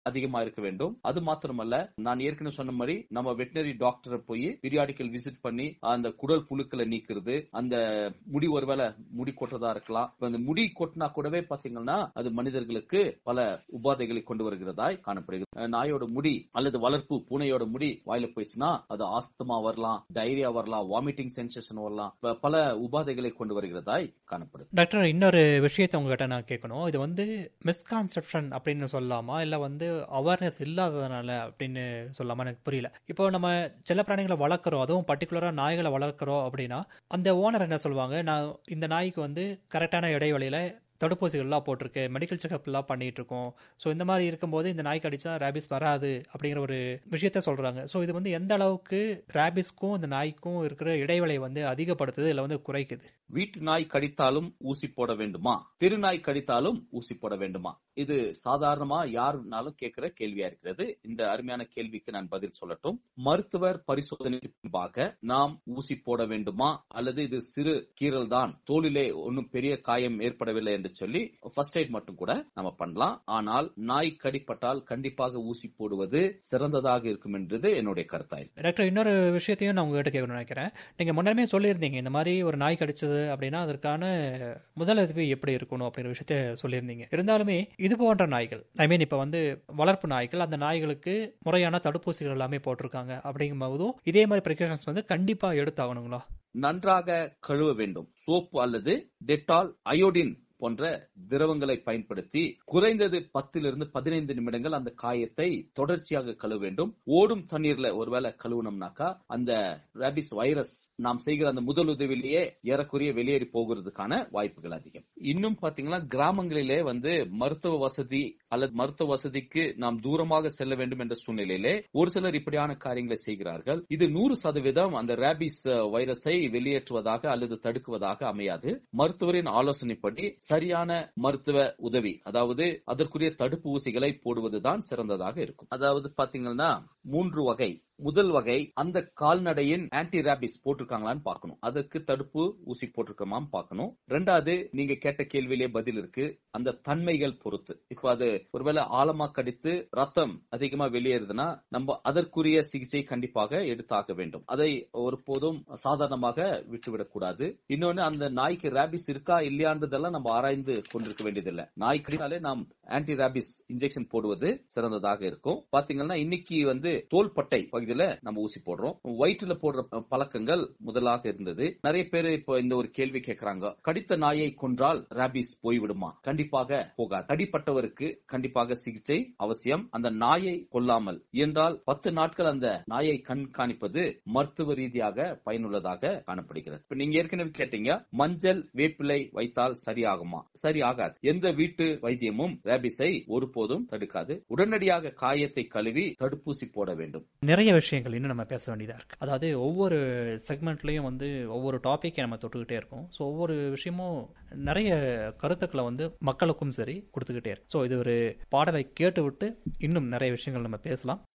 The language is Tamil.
அதிகமா இருக்க வேண்டும் அது மாத்திரமல்ல நான் ஏற்கனவே சொன்ன மாதிரி நம்ம வெட்டினரி டாக்டரை போய் பீரியாடிக்கல் விசிட் பண்ணி அந்த குடல் புழுக்களை நீக்கிறது அந்த முடி ஒருவேளை முடி கொட்டுறதா இருக்கலாம் இப்ப அந்த முடி கொட்டினா கூடவே பாத்தீங்கன்னா அது மனிதர்களுக்கு பல உபாதைகளை கொண்டு வருகிறதாய் காணப்படுகிறது அஹ் நாயோட முடி அல்லது வளர்ப்பு பூனையோட முடி வாயில போயிடுச்சுன்னா அது ஆஸ்துமா வரலாம் டைரியா வரலாம் வாமிட்டிங் சென்சேஷன் வரலாம் ப- பல உபாதைகளை கொண்டு வருகிறதாய் காணப்படுது டாக்டர் இன்னொரு விஷயத்தை உங்ககிட்ட நான் கேட்கணும் இது வந்து மிஸ்கான்செப்ஷன் அப்படின்னு சொல்லலாமா இல்லை வந்து அவேர்னஸ் இல்லாததுனால அப்படின்னு சொல்லலாமா எனக்கு புரியல இப்போ நம்ம செல்ல பிராணிகளை வளர்க்குறோம் அதுவும் பர்டிகுலராக நாய்களை வளர்க்குறோம் அப்படின்னா அந்த ஓனர் என்ன சொல்லுவாங்க நான் இந்த நாய்க்கு வந்து கரெக்டான இடைவெளியில தடுப்பூசிகள்லாம் போட்டிருக்கு மெடிக்கல் செக்அப்லாம் பண்ணிட்டு இருக்கோம் ஸோ இந்த மாதிரி இருக்கும்போது இந்த நாய் கடிச்சா ரேபிஸ் வராது அப்படிங்கிற ஒரு விஷயத்த சொல்றாங்க ஸோ இது வந்து எந்த அளவுக்கு ரேபிஸ்க்கும் இந்த நாய்க்கும் இருக்கிற இடைவெளியை வந்து அதிகப்படுத்துது இல்லை வந்து குறைக்குது வீட்டு நாய் கடித்தாலும் ஊசி போட வேண்டுமா தெரு நாய் கடித்தாலும் ஊசி போட வேண்டுமா இது சாதாரணமா யாருனாலும் கேட்கிற கேள்வியா இருக்கிறது இந்த அருமையான கேள்விக்கு நான் பதில் சொல்லட்டும் மருத்துவர் பரிசோதனைக்கு பின்பாக நாம் ஊசி போட வேண்டுமா அல்லது இது சிறு கீறல் தான் தோலிலே ஒன்றும் பெரிய காயம் ஏற்படவில்லை என்று சொல்லி ஃபர்ஸ்ட் எய்ட் மட்டும் கூட நம்ம பண்ணலாம் ஆனால் நாய் கடிப்பட்டால் கண்டிப்பாக ஊசி போடுவது சிறந்ததாக இருக்கும் என்றது என்னுடைய கருத்தாயிருக்கும் டாக்டர் இன்னொரு விஷயத்தையும் நான் உங்ககிட்ட கேட்கணும்னு நினைக்கிறேன் நீங்கள் முன்னமே சொல்லியிருந்தீங்க இந்த மாதிரி ஒரு நாய் கடிச்சது அப்படின்னா அதற்கான முதலுதவி எப்படி இருக்கணும் அப்படிங்கிற விஷயத்த சொல்லியிருந்தீங்க இருந்தாலுமே இது போன்ற நாய்கள் ஐ மீன் இப்போ வந்து வளர்ப்பு நாய்கள் அந்த நாய்களுக்கு முறையான தடுப்பூசிகள் எல்லாமே போட்டிருக்காங்க அப்படிங்கும்போதும் இதே மாதிரி ப்ரிகாஷன்ஸ் வந்து கண்டிப்பாக எடுத்தாகணுங்களா நன்றாக கழுவ வேண்டும் சோப்பு அல்லது டெட்டால் அயோடின் போன்ற திரவங்களை பயன்படுத்தி குறைந்தது பத்திலிருந்து பதினைந்து நிமிடங்கள் அந்த காயத்தை தொடர்ச்சியாக கழுவ வேண்டும் ஓடும் தண்ணீர்ல ஒருவேளை கழுவுனோம்னாக்கா அந்த ரேபிஸ் வைரஸ் நாம் செய்கிற அந்த முதல் உதவியிலேயே ஏறக்குறைய வெளியேறி போகிறதுக்கான வாய்ப்புகள் அதிகம் இன்னும் பாத்தீங்கன்னா கிராமங்களிலே வந்து மருத்துவ வசதி அல்லது மருத்துவ வசதிக்கு நாம் தூரமாக செல்ல வேண்டும் என்ற சூழ்நிலையிலே ஒரு சிலர் இப்படியான காரியங்களை செய்கிறார்கள் இது நூறு சதவீதம் அந்த ரேபிஸ் அஹ், வைரஸை வெளியேற்றுவதாக அல்லது தடுக்குவதாக அமையாது மருத்துவரின் ஆலோசனைப்படி சரியான மருத்துவ உதவி அதாவது அதற்குரிய தடுப்பு ஊசிகளை போடுவதுதான் சிறந்ததாக இருக்கும் அதாவது பாத்தீங்கன்னா மூன்று வகை முதல் வகை அந்த கால்நடையின் ஆன்டி ரேபிஸ் போட்டிருக்காங்களான்னு பார்க்கணும் அதற்கு தடுப்பு ஊசி போட்டிருக்கோமான்னு பார்க்கணும் ரெண்டாவது நீங்க கேட்ட கேள்வியிலே பதில் இருக்கு அந்த தன்மைகள் பொறுத்து இப்ப அது ஒருவேளை ஆழமா கடித்து ரத்தம் அதிகமா வெளியேறுதுன்னா நம்ம அதற்குரிய சிகிச்சை கண்டிப்பாக எடுத்தாக வேண்டும் அதை ஒருபோதும் சாதாரணமாக விட்டுவிடக் கூடாது இன்னொன்னு அந்த நாய்க்கு ரேபிஸ் இருக்கா இல்லையான்றதெல்லாம் நம்ம ஆராய்ந்து கொண்டிருக்க வேண்டியதில்லை நாய் கடித்தாலே நாம் ஆன்டி ரேபிஸ் இன்ஜெக்ஷன் போடுவது சிறந்ததாக இருக்கும் பாத்தீங்கன்னா இன்னைக்கு வந்து தோள்பட்டை பகுதியில நம்ம ஊசி போடுறோம் வயிற்றுல போடுற அஹ், பழக்கங்கள் முதலாக இருந்தது நிறைய பேர் இப்போ இந்த ஒரு கேள்வி கேட்கறாங்க கடித்த நாயை கொன்றால் ரேபிஸ் போய்விடுமா கண்டிப்பாக போகாது கடிப்பட்டவருக்கு கண்டிப்பாக சிகிச்சை அவசியம் அந்த நாயை கொல்லாமல் என்றால் பத்து நாட்கள் அந்த நாயை கண்காணிப்பது மருத்துவ ரீதியாக பயனுள்ளதாக காணப்படுகிறது இப்ப நீங்க ஏற்கனவே கேட்டீங்க மஞ்சள் வேப்பிலை வைத்தால் சரியாகுமா சரி ஆகாது எந்த வீட்டு வைத்தியமும் ரேபிஸை ஒருபோதும் தடுக்காது உடனடியாக காயத்தை கழுவி தடுப்பூசி போட வேண்டும் நிறைய விஷயங்கள் இன்னும் நம்ம பேச வேண்டியதாக இருக்கு அதாவது ஒவ்வொரு செக்மெண்ட்லையும் வந்து ஒவ்வொரு டாப்பிக்கை நம்ம தொட்டுக்கிட்டே இருக்கோம் ஸோ ஒவ்வொரு விஷயமும் நிறைய கருத்துக்களை வந்து மக்களுக்கும் சரி கொடுத்துக்கிட்டே இருக்கு ஸோ இது ஒரு பாடலை கேட்டு விட்டு இன்னும் நிறைய விஷயங்கள் நம்ம பேசலாம்